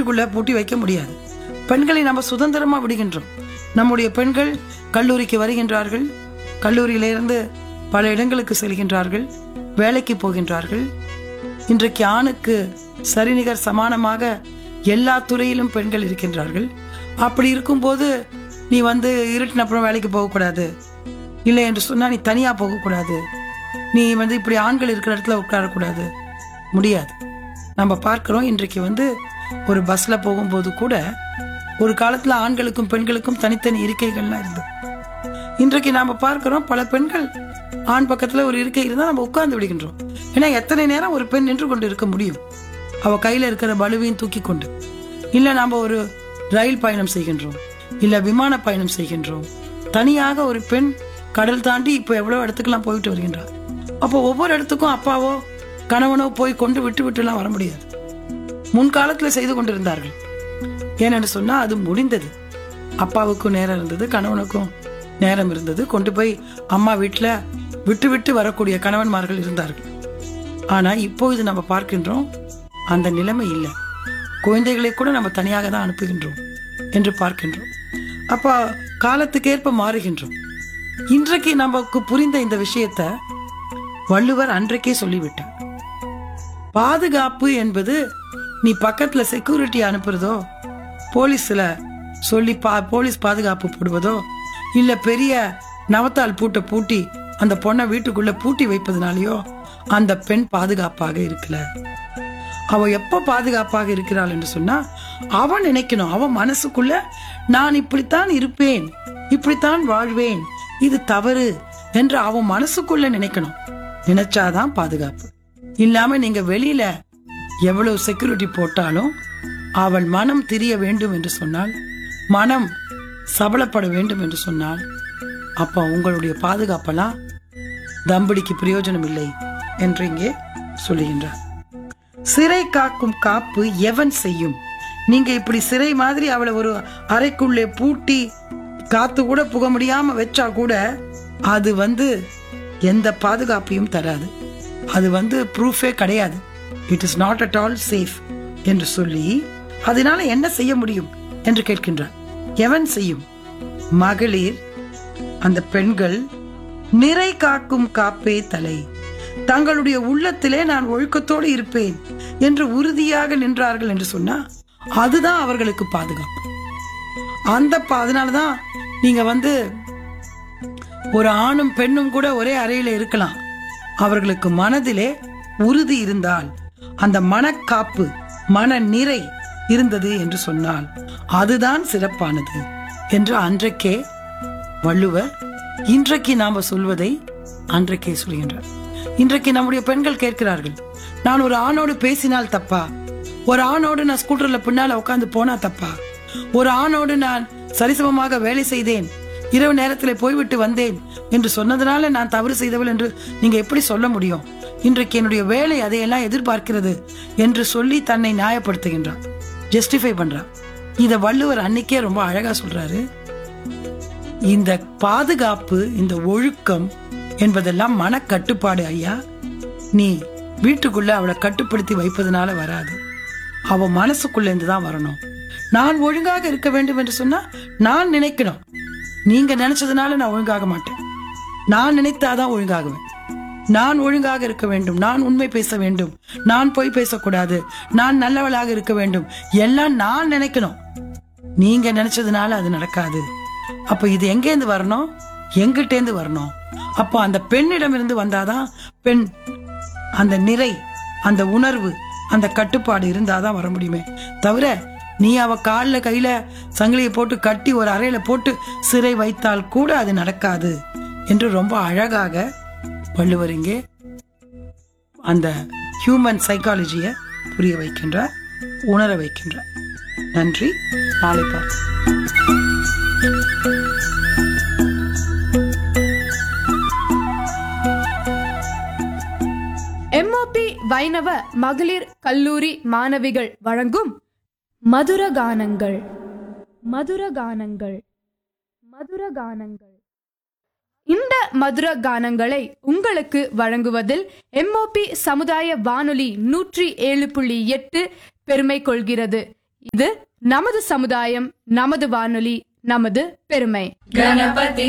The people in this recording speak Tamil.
வீட்டுக்குள்ள பூட்டி வைக்க முடியாது பெண்களை நம்ம சுதந்திரமா விடுகின்றோம் நம்முடைய பெண்கள் கல்லூரிக்கு வருகின்றார்கள் கல்லூரியிலிருந்து பல இடங்களுக்கு செல்கின்றார்கள் வேலைக்கு போகின்றார்கள் இன்றைக்கு ஆணுக்கு சரிநிகர் சமானமாக எல்லா துறையிலும் பெண்கள் இருக்கின்றார்கள் அப்படி இருக்கும்போது நீ வந்து இருட்டின அப்புறம் வேலைக்கு போகக்கூடாது இல்லை என்று சொன்னா நீ தனியா போகக்கூடாது நீ வந்து இப்படி ஆண்கள் இருக்கிற இடத்துல உட்காரக்கூடாது முடியாது நம்ம பார்க்கிறோம் இன்றைக்கு வந்து ஒரு பஸ்ல போகும்போது கூட ஒரு காலத்துல ஆண்களுக்கும் பெண்களுக்கும் தனித்தனி இருக்கைகள்லாம் இருந்தது இன்றைக்கு நாம பார்க்கிறோம் பல பெண்கள் ஆண் பக்கத்துல ஒரு இருக்கை இருந்தா நம்ம உட்கார்ந்து விடுகின்றோம் ஏன்னா எத்தனை நேரம் ஒரு பெண் நின்று கொண்டு இருக்க முடியும் அவ கையில இருக்கிற பலுவையும் தூக்கி கொண்டு இல்ல நாம ஒரு ரயில் பயணம் செய்கின்றோம் இல்ல விமான பயணம் செய்கின்றோம் தனியாக ஒரு பெண் கடல் தாண்டி இப்போ எவ்வளவு இடத்துக்கெல்லாம் போயிட்டு வருகின்றார் அப்போ ஒவ்வொரு இடத்துக்கும் அப்பாவோ கணவனோ போய் கொண்டு விட்டு விட்டுலாம் வர முடியாது முன்காலத்துல செய்து கொண்டிருந்தார்கள் ஏனென்று சொன்னா அது முடிந்தது அப்பாவுக்கும் நேரம் இருந்தது கணவனுக்கும் நேரம் இருந்தது கொண்டு போய் அம்மா வீட்டுல விட்டு விட்டு வரக்கூடிய கணவன்மார்கள் இருந்தார்கள் ஆனா இப்பொழுது நம்ம பார்க்கின்றோம் அந்த நிலைமை இல்லை குழந்தைகளை கூட நம்ம தனியாக தான் அனுப்புகின்றோம் என்று பார்க்கின்றோம் அப்ப காலத்துக்கேற்ப மாறுகின்றோம் இன்றைக்கு நமக்கு புரிந்த இந்த விஷயத்தை வள்ளுவர் அன்றைக்கே சொல்லிவிட்டார் பாதுகாப்பு என்பது நீ பக்கத்துல செக்யூரிட்டி அனுப்புறதோ போலீஸ்ல சொல்லி பா போலீஸ் பாதுகாப்பு போடுவதோ இல்ல பெரிய நவத்தால் பூட்டை பூட்டி அந்த பொண்ணை வீட்டுக்குள்ள பூட்டி வைப்பதனாலயோ அந்த பெண் பாதுகாப்பாக இருக்கல அவ எப்ப பாதுகாப்பாக இருக்கிறாள் என்று சொன்னா அவன் நினைக்கணும் அவன் மனசுக்குள்ள நான் இப்படித்தான் இருப்பேன் இப்படித்தான் வாழ்வேன் இது தவறு என்று அவன் மனசுக்குள்ள நினைக்கணும் நினைச்சாதான் பாதுகாப்பு இல்லாம நீங்க வெளியில எவ்வளவு செக்யூரிட்டி போட்டாலும் அவள் மனம் திரிய வேண்டும் என்று சொன்னால் மனம் சபலப்பட வேண்டும் என்று சொன்னால் அப்ப உங்களுடைய பாதுகாப்பெல்லாம் தம்படிக்கு பிரயோஜனம் இல்லை என்று இங்கே சொல்லுகின்றார் சிறை காக்கும் காப்பு எவன் செய்யும் நீங்க இப்படி சிறை மாதிரி அவளை ஒரு அறைக்குள்ளே பூட்டி காத்து கூட புக முடியாம வச்சா கூட அது வந்து எந்த பாதுகாப்பையும் தராது அது வந்து ப்ரூஃபே கிடையாது it is not at all safe என்று சொல்லி அதனால என்ன செய்ய முடியும் என்று கேட்கின்றார் எவன் செய்யும் மகளிர் அந்த பெண்கள் நிறை காக்கும் காப்பே தலை தங்களுடைய உள்ளத்திலே நான் ஒழுக்கத்தோடு இருப்பேன் என்று உறுதியாக நின்றார்கள் என்று சொன்னா அதுதான் அவர்களுக்கு பாதுகாப்பு அந்த பா- அதனாலதான் நீங்க வந்து ஒரு ஆணும் பெண்ணும் கூட ஒரே அறையில இருக்கலாம் அவர்களுக்கு மனதிலே உறுதி இருந்தால் அந்த மனக்காப்பு மன நிறை இருந்தது என்று சொன்னால் அதுதான் சிறப்பானது என்று அன்றைக்கே வள்ளுவர் இன்றைக்கு நாம சொல்வதை அன்றைக்கே சொல்கின்றார் இன்றைக்கு நம்முடைய பெண்கள் கேட்கிறார்கள் நான் ஒரு ஆணோடு பேசினால் தப்பா ஒரு ஆணோடு நான் ஸ்கூட்டர்ல பின்னால உட்கார்ந்து போனா தப்பா ஒரு ஆணோடு நான் சரிசமமாக வேலை செய்தேன் இரவு நேரத்தில் போய்விட்டு வந்தேன் என்று சொன்னதுனால நான் தவறு செய்தவள் என்று நீங்க எப்படி சொல்ல முடியும் இன்றைக்கு என்னுடைய வேலை அதையெல்லாம் எதிர்பார்க்கிறது என்று சொல்லி தன்னை நியாயப்படுத்துகின்றான் ஜஸ்டிஃபை பண்றான் இத வள்ளுவர் அன்னைக்கே ரொம்ப அழகா சொல்றாரு இந்த பாதுகாப்பு இந்த ஒழுக்கம் என்பதெல்லாம் மனக்கட்டுப்பாடு ஐயா நீ வீட்டுக்குள்ள அவளை கட்டுப்படுத்தி வைப்பதனால வராது அவ மனசுக்குள்ள இருந்து தான் வரணும் நான் ஒழுங்காக இருக்க வேண்டும் என்று சொன்னா நான் நினைக்கணும் நீங்க நினைச்சதுனால நான் ஒழுங்காக மாட்டேன் நான் நினைத்தாதான் ஒழுங்காகுவேன் நான் ஒழுங்காக இருக்க வேண்டும் நான் உண்மை பேச வேண்டும் நான் பொய் பேசக்கூடாது நான் நல்லவளாக இருக்க வேண்டும் எல்லாம் நான் நினைக்கணும் நீங்க நினைச்சதுனால அது நடக்காது அப்ப இது எங்கேருந்து வரணும் எங்கிட்டேந்து வரணும் அப்போ அந்த பெண்ணிடம் இருந்து வந்தாதான் பெண் அந்த நிறை அந்த உணர்வு அந்த கட்டுப்பாடு இருந்தாதான் வர முடியுமே தவிர நீ அவ கால்ல கையில சங்கிலியை போட்டு கட்டி ஒரு அறையில போட்டு சிறை வைத்தால் கூட அது நடக்காது என்று ரொம்ப அழகாக வள்ளுவர் இங்கே அந்த ஹியூமன் சைக்காலஜியை புரிய வைக்கின்றார் உணர வைக்கின்றார் நன்றி நாளை பார்ப்போம் எம்ஓபி வைணவ மகளிர் கல்லூரி மாணவிகள் வழங்கும் மதுர கானங்கள் மதுர கானங்கள் மதுர கானங்கள் இந்த மதுர கானங்களை உங்களுக்கு வழங்குவதில் எம்ஓபி சமுதாய வானொலி நூற்றி ஏழு புள்ளி எட்டு பெருமை கொள்கிறது இது நமது சமுதாயம் நமது வானொலி நமது பெருமை गणपति